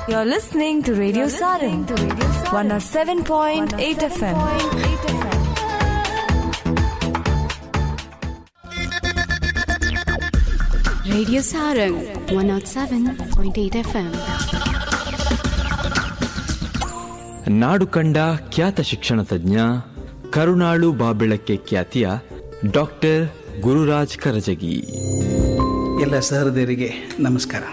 You're listening to Radio Sarin, 107.8 FM. Radio Sarang 107.8 FM. ನಾಡು ಕಂಡ ಖ್ಯಾತ ಶಿಕ್ಷಣ ತಜ್ಞ ಕರುಣಾಳು ಬಾಬೆಳಕ್ಕೆ ಖ್ಯಾತಿಯ ಡಾಕ್ಟರ್ ಗುರುರಾಜ್ ಕರಜಗಿ ಎಲ್ಲ ಸಹೃದಯರಿಗೆ ನಮಸ್ಕಾರ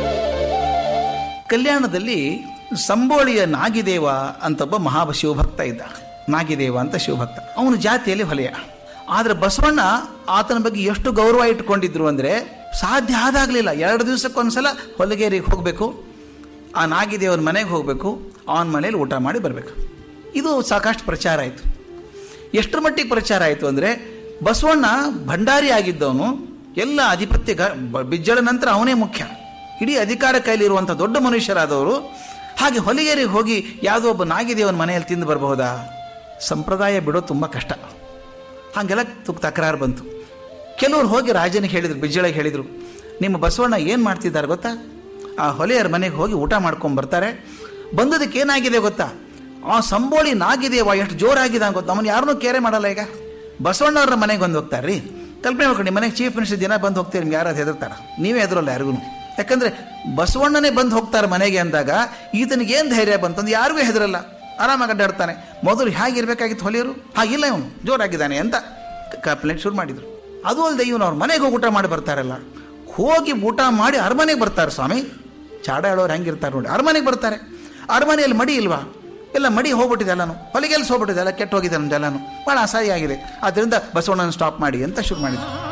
ಕಲ್ಯಾಣದಲ್ಲಿ ಸಂಬೋಳಿಯ ನಾಗಿದೇವ ಅಂತ ಒಬ್ಬ ಮಹಾ ಶಿವಭಕ್ತ ಇದ್ದ ನಾಗಿದೇವ ಅಂತ ಶಿವಭಕ್ತ ಅವನ ಜಾತಿಯಲ್ಲಿ ಹೊಲೆಯ ಆದರೆ ಬಸವಣ್ಣ ಆತನ ಬಗ್ಗೆ ಎಷ್ಟು ಗೌರವ ಇಟ್ಕೊಂಡಿದ್ರು ಅಂದರೆ ಸಾಧ್ಯ ಆದಾಗಲಿಲ್ಲ ಎರಡು ದಿವಸಕ್ಕೊಂದ್ಸಲ ಹೊಲಗೇರಿಗೆ ಹೋಗಬೇಕು ಆ ನಾಗಿದೇವನ ಮನೆಗೆ ಹೋಗಬೇಕು ಅವನ ಮನೇಲಿ ಊಟ ಮಾಡಿ ಬರಬೇಕು ಇದು ಸಾಕಷ್ಟು ಪ್ರಚಾರ ಆಯಿತು ಎಷ್ಟರ ಮಟ್ಟಿಗೆ ಪ್ರಚಾರ ಆಯಿತು ಅಂದರೆ ಬಸವಣ್ಣ ಭಂಡಾರಿ ಆಗಿದ್ದವನು ಎಲ್ಲ ಅಧಿಪತ್ಯ ಗ- ಬ- ಬಿಜ್ಜಳ ನಂತರ ಅವನೇ ಮುಖ್ಯ ಇಡೀ ಅಧಿಕಾರ ಕೈಲಿರುವಂಥ ದೊಡ್ಡ ಮನುಷ್ಯರಾದವರು ಹಾಗೆ ಹೊಲಿಗೆರಿಗೆ ಹೋಗಿ ಯಾವುದೋ ಒಬ್ಬ ನಾಗಿದೇವನ ಮನೆಯಲ್ಲಿ ತಿಂದು ಬರಬಹುದಾ ಸಂಪ್ರದಾಯ ಬಿಡೋದು ತುಂಬ ಕಷ್ಟ ಹಾಗೆಲ್ಲ ತುಕ್ ತಕರಾರು ಬಂತು ಕೆಲವರು ಹೋಗಿ ರಾಜನಿಗೆ ಹೇಳಿದರು ಬಿಜ್ಜಳಿಗೆ ಹೇಳಿದರು ನಿಮ್ಮ ಬಸವಣ್ಣ ಏನು ಮಾಡ್ತಿದ್ದಾರೆ ಗೊತ್ತಾ ಆ ಹೊಲೆಯರ ಮನೆಗೆ ಹೋಗಿ ಊಟ ಮಾಡ್ಕೊಂಡು ಬರ್ತಾರೆ ಬಂದದಕ್ಕೆ ಏನಾಗಿದೆ ಗೊತ್ತಾ ಆ ಸಂಬೋಳಿ ನಾಗಿದೇವ ಎಷ್ಟು ಜೋರಾಗಿದೆ ಗೊತ್ತಾ ಅವನು ಯಾರನ್ನೂ ಕೇರೆ ಮಾಡಲ್ಲ ಈಗ ಬಸವಣ್ಣವ್ರ ಮನೆಗೆ ಬಂದು ಹೋಗ್ತಾರೆ ರೀ ಕಲ್ಪನೆ ಮಾಡ್ಕೊಂಡು ಮನೆಗೆ ಚೀಫ್ ಮಿನಿಸ್ಟರ್ ದಿನ ಬಂದು ಹೋಗ್ತೀರಿ ನಿಮ್ಗೆ ಯಾರು ಹೆದರ್ತಾರ ನೀವೇ ಹೆದರಲ್ಲ ಯಾರಿಗೂ ಯಾಕಂದ್ರೆ ಬಸವಣ್ಣನೇ ಬಂದು ಹೋಗ್ತಾರೆ ಮನೆಗೆ ಅಂದಾಗ ಈತನಿಗೆ ಏನು ಧೈರ್ಯ ಬಂತಂದು ಯಾರಿಗೂ ಹೆದರಲ್ಲ ಆರಾಮಾಗಿ ಅಡ್ಡಾಡ್ತಾನೆ ಮೊದಲು ಹೇಗಿರ್ಬೇಕಾಗಿತ್ತು ಹೊಲಿಯರು ಹಾಗಿಲ್ಲ ಇವನು ಜೋರಾಗಿದ್ದಾನೆ ಅಂತ ಕಂಪ್ಲೇಂಟ್ ಶುರು ಮಾಡಿದ್ರು ಅದು ಅಲ್ಲದೆ ಇವನು ಅವ್ರ ಮನೆಗೆ ಹೋಗಿ ಊಟ ಮಾಡಿ ಬರ್ತಾರಲ್ಲ ಹೋಗಿ ಊಟ ಮಾಡಿ ಅರಮನೆಗೆ ಬರ್ತಾರೆ ಸ್ವಾಮಿ ಚಾಡ ಹೇಳೋರು ಹೆಂಗಿರ್ತಾರೆ ನೋಡಿ ಅರಮನೆಗೆ ಬರ್ತಾರೆ ಅರಮನೆಯಲ್ಲಿ ಮಡಿ ಇಲ್ವಾ ಎಲ್ಲ ಮಡಿ ಹೋಗ್ಬಿಟ್ಟಿದೆ ಎಲ್ಲಾನು ಹೊಲಿಗೆಲ್ಸ್ ಹೋಗ್ಬಿಟ್ಟಿದೆ ಎಲ್ಲ ಕೆಟ್ಟು ಹೋಗಿದೆ ನಮ್ದೆಲ್ಲಾನು ಭಾಳ ಅಸಹ್ಯ ಆಗಿದೆ ಆದ್ದರಿಂದ ಬಸವಣ್ಣನ ಸ್ಟಾಪ್ ಮಾಡಿ ಅಂತ ಶುರು ಮಾಡಿದ್ರು